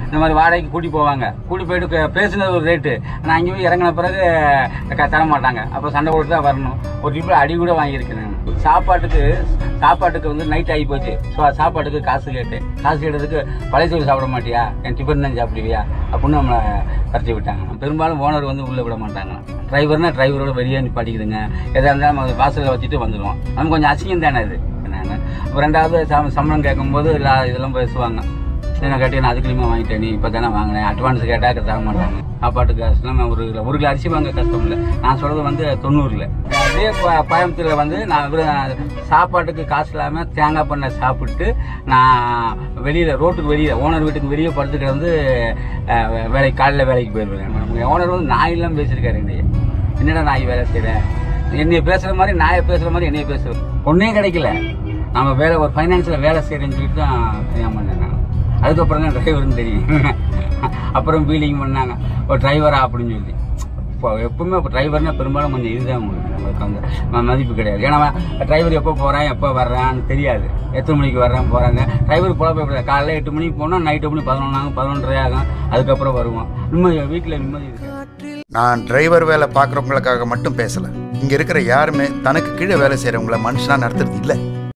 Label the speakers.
Speaker 1: இந்த மாதிரி வாடகைக்கு கூட்டி போவாங்க கூட்டி போயிட்டு க- பேசுனது ஒரு ரேட்டு ஆனால் அங்கே போய் இறங்கின பிறகு க- தர மாட்டாங்க அப்போ சண்டை போட்டு தான் வரணும் ஒரு டிப்பு அடி கூட வாங்கியிருக்கேன் நான் சாப்பாட்டுக்கு சாப்பாட்டுக்கு வந்து நைட் ஆகி போச்சு ஸோ சாப்பாட்டுக்கு காசு கேட்டு காசு கேட்டதுக்கு பழைய சோறு சாப்பிட மாட்டியா என் டிஃபன் தான் சாப்பிடுவியா அப்படின்னு நம்மளை பறிச்சு விட்டாங்க பெரும்பாலும் ஓனர் வந்து உள்ளே விட மாட்டாங்க டிரைவர்னா டிரைவரோட வெளியே நிப்பாட்டிக்குதுங்க எதாக இருந்தாலும் நம்ம வாசலில் வச்சுட்டு வந்துடுவோம் நமக்கு கொஞ்சம் அசிங்கம் தானே இது என்னன்னு அப்புறம் ரெண்டாவது சம் சம்பளம் கேட்கும்போது எல்லா இதெல்லாம் பேசுவாங்க என்ன கேட்டு நான் அதுக்குள்ளேயுமா வாங்கிட்டேன் நீ இப்போ தானே வாங்கினேன் அட்வான்ஸ் கேட்டால் தர மாட்டாங்க சாப்பாட்டுக்கு காசுலாம் ஒரு கிலோ ஒரு கிலோ அரிசி வாங்க கஷ்டம் இல்லை நான் சொல்றது வந்து தொண்ணூறுல அதே கோ- கோயம்புத்தூர்ல வந்து நான் வெறும் சாப்பாட்டுக்கு காசு இல்லாமல் தேங்காய் பண்ணை சாப்பிட்டு நான் வெளியில ரோட்டுக்கு வெளியே ஓனர் வீட்டுக்கு வெளியே படுத்துட்டு வந்து அஹ், வே- வேலைக்கு காலையில் வேலைக்கு போயிடுவேன் ஓனர் வந்து நாயெல்லாம் பேசியிருக்காரு என்னைய என்னடா நாய் வேலை செய்கிறேன் என்னைய பேசுற மாதிரி நாயை பேசுற மாதிரி என்னைய பேசுறது ஒன்னே கிடைக்கல நம்ம வேலை ஒரு ஃபைனான்ஸில் வேலை செய்கிறேன்னு சொல்லிட்டு தான் கல்யாணம் பண்ணேன் நான். அதுக்கப்புறம் தான் டிரைவர்னு தெரியும் அப்புறம் ஃபீலிங் பண்ணாங்க ஒரு டிரைவரா அப்படின்னு சொல்லி இப்போ எப்பவுமே இப்போ டிரைவர்னா பெரும்பாலும் கொஞ்சம் இதுதான் உங்களுக்கு நமக்கு வந்து ம- மதிப்பு கிடையாது ஏன்னா டிரைவர் எப்போ போகிறேன் எப்போ வர்றான்னு தெரியாது எத்தனை மணிக்கு வர்றேன் போகிறாங்க டிரைவர் போல போய் காலைல எட்டு மணிக்கு போனால் நைட்டு மணி பதினொன்று பதினொன்றரை ஆகும் அதுக்கப்புறம் வருவோம் நிம்மதி வீட்டில் நிம்மதி இருக்கு
Speaker 2: நான் டிரைவர் வேலை பார்க்குறவங்களுக்காக மட்டும் பேசல இங்க இருக்கிற யாருமே தனக்கு கீழே வேலை செய்றவங்கள மனுஷனா நடத்துறது இல்ல